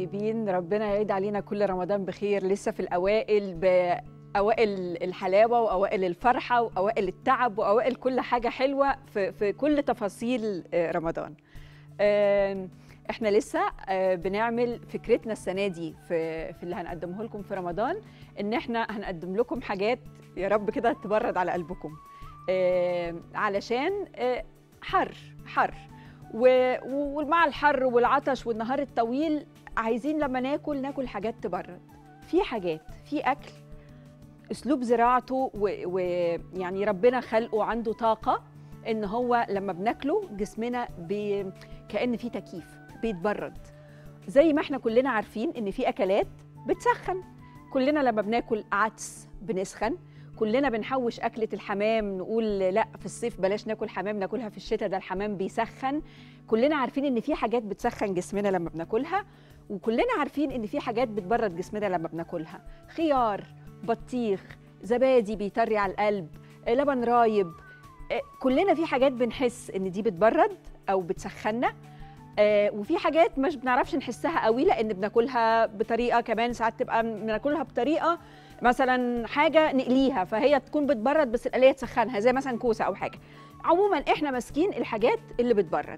طيبين ربنا يعيد علينا كل رمضان بخير لسه في الأوائل بأوائل الحلاوة وأوائل الفرحة وأوائل التعب وأوائل كل حاجة حلوة في, في كل تفاصيل آه، رمضان آم، احنا لسه آه، بنعمل فكرتنا السنة دي في, في اللي هنقدمه لكم في رمضان ان احنا هنقدم لكم حاجات يا رب كده تبرد على قلبكم آم، علشان آه، حر حر و- ومع الحر والعطش والنهار الطويل عايزين لما ناكل ناكل حاجات تبرد في حاجات في اكل اسلوب زراعته ويعني ربنا خلقه عنده طاقه ان هو لما بناكله جسمنا بي كان في تكييف بيتبرد زي ما احنا كلنا عارفين ان في اكلات بتسخن كلنا لما بناكل عدس بنسخن كلنا بنحوش أكلة الحمام نقول لا في الصيف بلاش ناكل حمام ناكلها في الشتاء ده الحمام بيسخن كلنا عارفين ان في حاجات بتسخن جسمنا لما بناكلها وكلنا عارفين ان في حاجات بتبرد جسمنا لما بناكلها خيار بطيخ زبادي بيطري على القلب آه، لبن رايب آه، كلنا في حاجات بنحس ان دي بتبرد او بتسخننا آه، وفي حاجات مش بنعرفش نحسها قوي لان بناكلها بطريقه كمان ساعات تبقى بناكلها بطريقه مثلا حاجه نقليها فهي تكون بتبرد بس القليه تسخنها زي مثلا كوسه او حاجه عموما احنا ماسكين الحاجات اللي بتبرد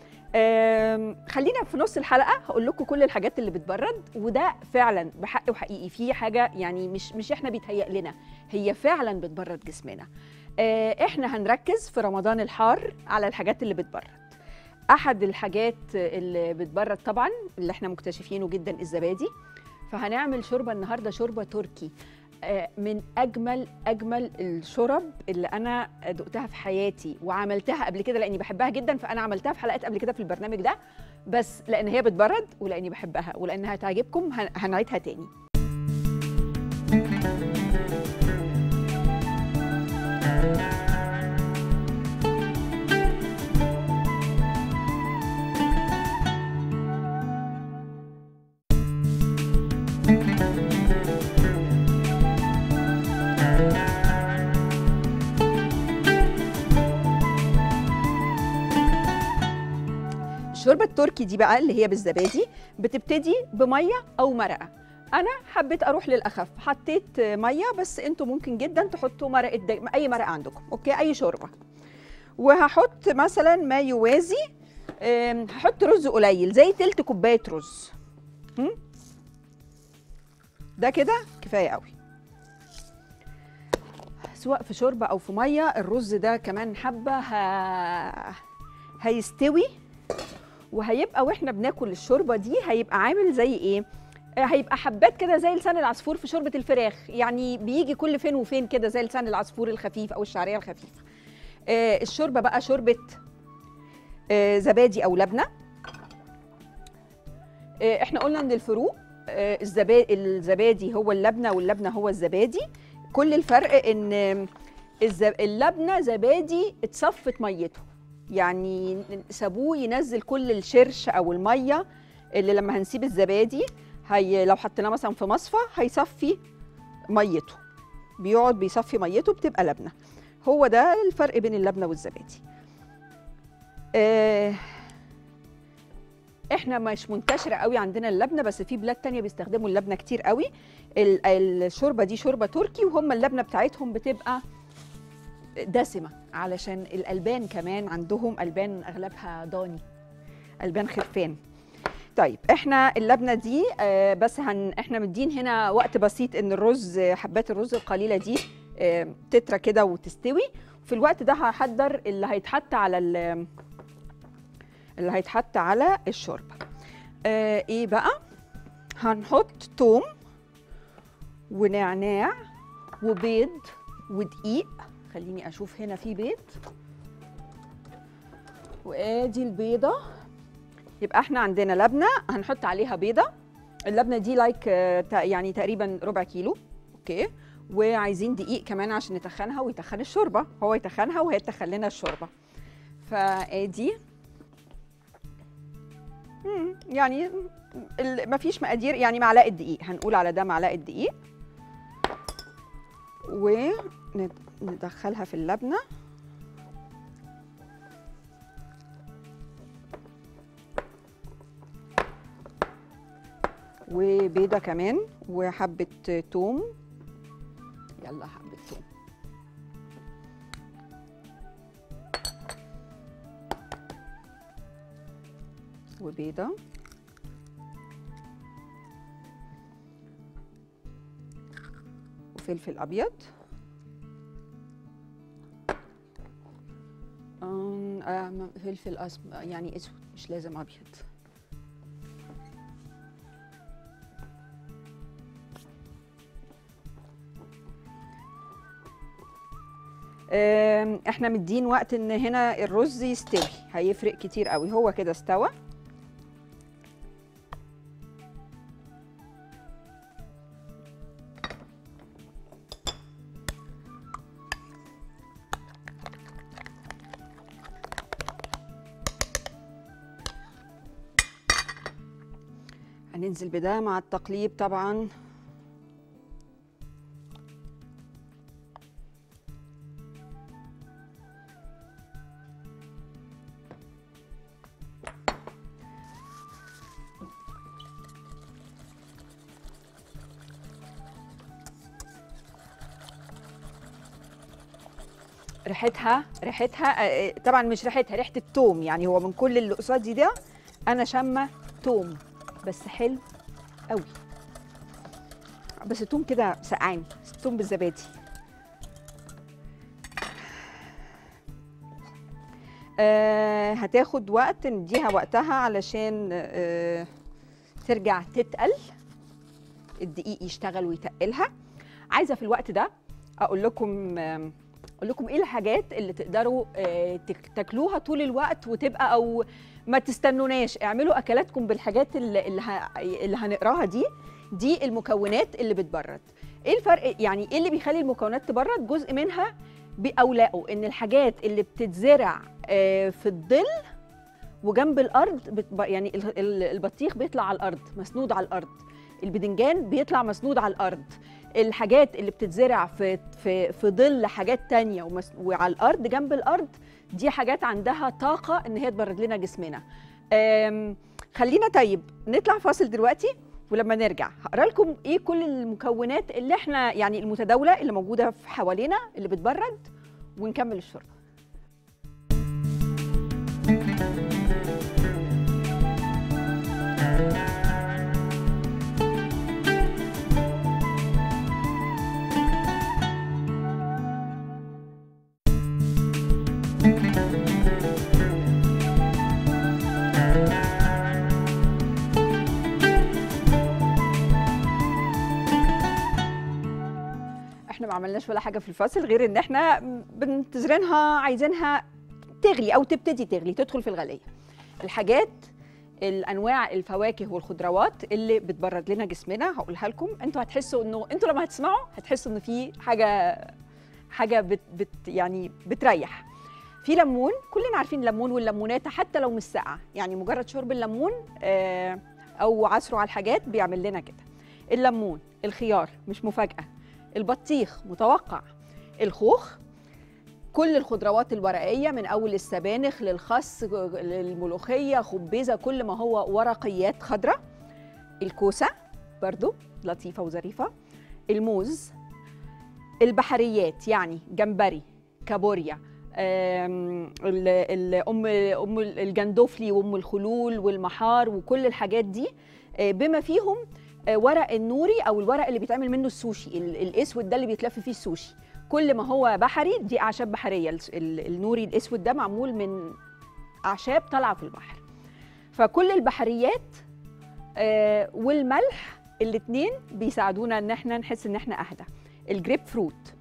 آم، خلينا في نص الحلقه هقول لكم كل الحاجات اللي بتبرد وده فعلا بحق وحقيقي في حاجه يعني مش مش احنا بيتهيأ لنا هي فعلا بتبرد جسمنا آه، احنا هنركز في رمضان الحار على الحاجات اللي بتبرد احد الحاجات اللي بتبرد طبعا اللي احنا مكتشفينه جدا الزبادي فهنعمل شوربه النهارده شوربه تركي آه، من اجمل اجمل الشرب اللي انا دقتها في حياتي وعملتها قبل كده لاني بحبها جدا فانا عملتها في حلقات قبل كده في البرنامج ده بس لان هي بتبرد ولاني بحبها ولانها تعجبكم هن- هنعيدها تاني الشوربه التركي دي بقى اللي هي بالزبادي بتبتدي بميه او مرقه انا حبيت اروح للاخف حطيت ميه بس انتوا ممكن جدا تحطوا مرقه دج... اي مرقه عندكم اوكي اي شوربه وهحط مثلا ما يوازي أم، هحط رز قليل زي تلت كوبايه رز هم؟ ده كده كفايه قوي سواء في شوربه او في ميه الرز ده كمان حبه ه... هيستوي وهيبقى واحنا بناكل الشوربه دي هيبقى عامل زي ايه آه، هيبقى حبات كده زي لسان العصفور في شوربه الفراخ يعني بيجي كل فين وفين كده زي لسان العصفور الخفيف او الشعريه الخفيفه آه، الشوربه بقى شوربه آه، زبادي او لبنه آه، احنا قلنا ان الفروق آه، الزبا- الزبادي هو اللبنه واللبنه هو الزبادي كل الفرق ان الز- اللبنه زبادي اتصفت ميته يعني سابوه ينزل كل الشرش او الميه اللي لما هنسيب الزبادي هي لو حطيناه مثلا في مصفى هيصفي ميته بيقعد بيصفي ميته بتبقى لبنه هو ده الفرق بين اللبنه والزبادي آه احنا مش منتشره قوي عندنا اللبنه بس في بلاد تانية بيستخدموا اللبنه كتير قوي ال- الشوربه دي شوربه تركي وهم اللبنه بتاعتهم بتبقى دسمه علشان الالبان كمان عندهم البان اغلبها ضاني البان خرفان طيب احنا اللبنه دي آه، بس هن احنا مدين هنا وقت بسيط ان الرز آه، حبات الرز القليله دي آه، تترى كده وتستوي في الوقت ده هحضر اللي هيتحط على ال- اللي هيتحط على الشوربه آه، ايه بقى هنحط توم ونعناع وبيض ودقيق خليني اشوف هنا في بيض وادي البيضه يبقى احنا عندنا لبنه هنحط عليها بيضه اللبنه دي لايك آه، تا- يعني تقريبا ربع كيلو اوكي وعايزين دقيق كمان عشان نتخنها ويتخن الشوربه هو يتخنها وهي تتخن لنا الشوربه فادي مم، يعني ال- مفيش مقادير يعني معلقه دقيق هنقول على ده معلقه دقيق وندخلها في اللبنه وبيضه كمان وحبه توم يلا حبه توم وبيضه وفلفل ابيض أم، آه، فلفل أسم... يعني اسود مش لازم ابيض آم، احنا مدين وقت ان هنا الرز يستوي هيفرق كتير قوي هو كده استوى هننزل بده مع التقليب طبعا ريحتها ريحتها آه، آه، طبعا مش ريحتها ريحه التوم يعني هو من كل اللي قصادي ده انا شامه توم بس حلو قوي بس التوم كده سقعان التوم بالزبادي آه هتاخد وقت نديها وقتها علشان آه ترجع تتقل الدقيق يشتغل ويتقلها عايزه في الوقت ده اقول لكم آه اقول لكم ايه الحاجات اللي تقدروا آه تك- تاكلوها طول الوقت وتبقى او ما تستنوناش اعملوا اكلاتكم بالحاجات اللي, اللي, ه... اللي هنقراها دي دي المكونات اللي بتبرد ايه الفرق يعني ايه اللي بيخلي المكونات تبرد جزء منها باولاقه ان الحاجات اللي بتتزرع آه، في الظل وجنب الارض بتب... يعني ال- ال- البطيخ بيطلع على الارض مسنود على الارض البدنجان بيطلع مسنود على الارض الحاجات اللي بتتزرع في في في ظل حاجات تانية ومس... وعلى الارض جنب الارض دي حاجات عندها طاقه ان هي تبرد لنا جسمنا أم... خلينا طيب نطلع فاصل دلوقتي ولما نرجع هقرا لكم ايه كل المكونات اللي احنا يعني المتداوله اللي موجوده في حوالينا اللي بتبرد ونكمل الشرب احنا ما عملناش ولا حاجه في الفاصل غير ان احنا بنتزرينها عايزينها تغلي او تبتدي تغلي تدخل في الغليه الحاجات الانواع الفواكه والخضروات اللي بتبرد لنا جسمنا هقولها لكم انتوا هتحسوا انه انتوا لما هتسمعوا هتحسوا ان في حاجه حاجه بت, بت يعني بتريح في ليمون كلنا عارفين الليمون والليمونات حتى لو مش ساقعه يعني مجرد شرب الليمون آه، او عصره على الحاجات بيعمل لنا كده الليمون الخيار مش مفاجاه البطيخ متوقع الخوخ كل الخضروات الورقيه من اول السبانخ للخس للملوخيه خبيزه كل ما هو ورقيات خضراء الكوسه برضو لطيفه وظريفه الموز البحريات يعني جمبري كابوريا آم، ال- ال- ام ام الجندوفلي وام الخلول والمحار وكل الحاجات دي آه، بما فيهم آه، ورق النوري او الورق اللي بيتعمل منه السوشي ال- الاسود ده اللي بيتلف فيه السوشي كل ما هو بحري دي اعشاب بحريه الس- ال- النوري الاسود ده معمول من اعشاب طالعه في البحر فكل البحريات آه، والملح الاثنين بيساعدونا ان احنا نحس ان احنا اهدى الجريب فروت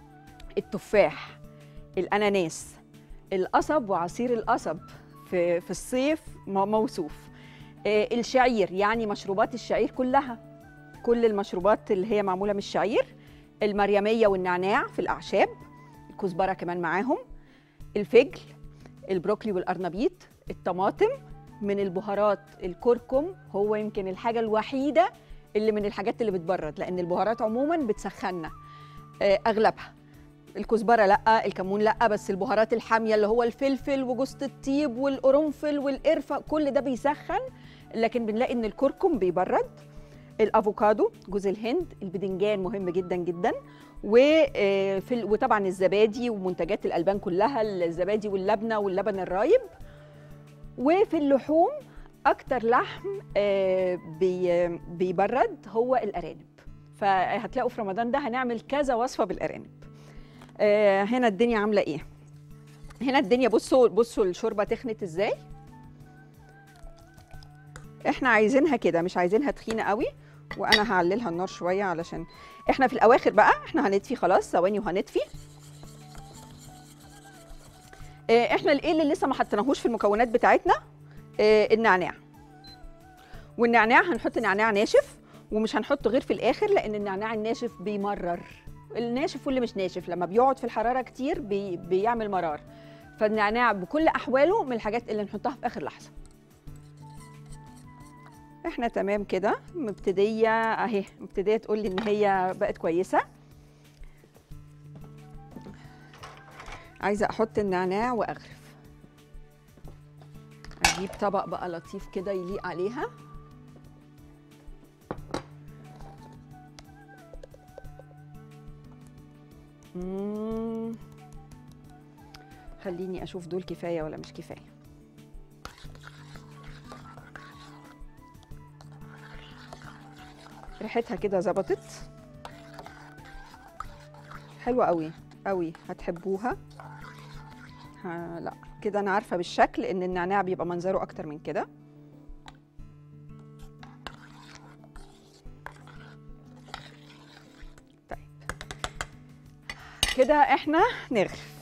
التفاح الاناناس القصب وعصير القصب في في الصيف م- موصوف آه، الشعير يعني مشروبات الشعير كلها كل المشروبات اللي هي معموله من الشعير المريميه والنعناع في الاعشاب الكزبره كمان معاهم الفجل البروكلي والقرنبيط الطماطم من البهارات الكركم هو يمكن الحاجه الوحيده اللي من الحاجات اللي بتبرد لان البهارات عموما بتسخننا آه، اغلبها الكزبره لا الكمون لا بس البهارات الحاميه اللي هو الفلفل وجوز الطيب والقرنفل والقرفه كل ده بيسخن لكن بنلاقي ان الكركم بيبرد الافوكادو جوز الهند البدنجان مهم جدا جدا وفي ال- وطبعا الزبادي ومنتجات الالبان كلها الزبادي واللبنه واللبن الرايب وفي اللحوم اكتر لحم آه، بي- بيبرد هو الارانب فهتلاقوا في رمضان ده هنعمل كذا وصفه بالارانب آه، هنا الدنيا عامله ايه هنا الدنيا بصوا بصوا الشوربه تخنت ازاي احنا عايزينها كده مش عايزينها تخينه قوي وانا هعللها النار شويه علشان احنا في الاواخر بقى احنا هنطفي خلاص ثواني وهنطفي آه، احنا الايه اللي لسه ما حطيناهوش في المكونات بتاعتنا آه، النعناع والنعناع هنحط نعناع ناشف ومش هنحطه غير في الاخر لان النعناع الناشف بيمرر الناشف واللي مش ناشف لما بيقعد في الحراره كتير بي بيعمل مرار فالنعناع بكل احواله من الحاجات اللي نحطها في اخر لحظه احنا تمام كده مبتديه اهي مبتديه تقول لي ان هي بقت كويسه عايزه احط النعناع واغرف اجيب طبق بقى لطيف كده يليق عليها مم. خليني اشوف دول كفايه ولا مش كفايه ريحتها كده ظبطت حلوه قوي قوي هتحبوها ها لا كده انا عارفه بالشكل ان النعناع بيبقى منظره اكتر من كده طيب كده احنا نغرف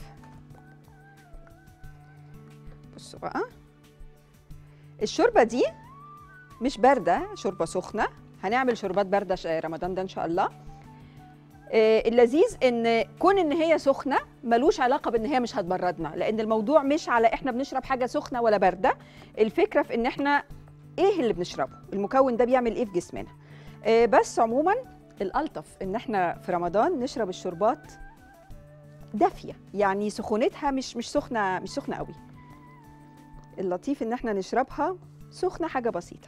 بصوا بقى الشوربه دي مش بارده شوربه سخنه هنعمل شوربات بارده ش- رمضان ده ان شاء الله آه، اللذيذ ان كون ان هي سخنه ملوش علاقه بان هي مش هتبردنا لان الموضوع مش على احنا بنشرب حاجه سخنه ولا بارده الفكره في ان احنا ايه اللي بنشربه المكون ده بيعمل ايه في جسمنا آه، بس عموما الالطف ان احنا في رمضان نشرب الشوربات دافيه يعني سخونتها مش مش سخنه مش سخنه قوي اللطيف ان احنا نشربها سخنه حاجه بسيطه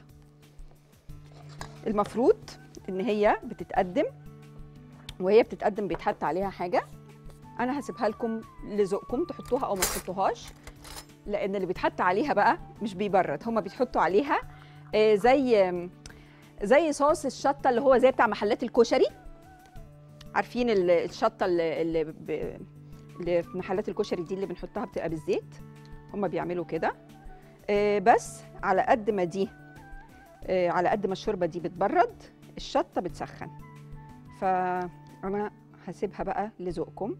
المفروض ان هي بتتقدم وهي بتتقدم بيتحط عليها حاجه انا هسيبها لكم لذوقكم تحطوها او ما تحطوهاش لان اللي بيتحط عليها بقى مش بيبرد هما بيحطوا عليها آه، زي آم، زي صوص الشطه اللي هو زي بتاع محلات الكشري عارفين ال- الشطه اللي اللي, ب... اللي في محلات الكشري دي اللي بنحطها بتبقى بالزيت هما بيعملوا كده آه، بس على قد ما دي آه، على قد ما الشوربه دي بتبرد الشطه بتسخن فانا هسيبها بقى لذوقكم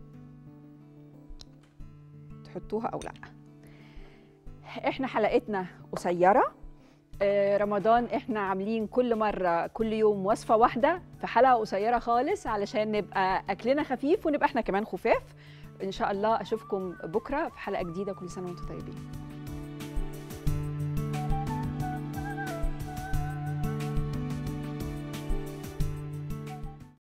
تحطوها او لا احنا حلقتنا قصيره آه، رمضان احنا عاملين كل مره كل يوم وصفه واحده في حلقه قصيره خالص علشان نبقى اكلنا خفيف ونبقى احنا كمان خفاف ان شاء الله اشوفكم بكره في حلقه جديده كل سنه وانتم طيبين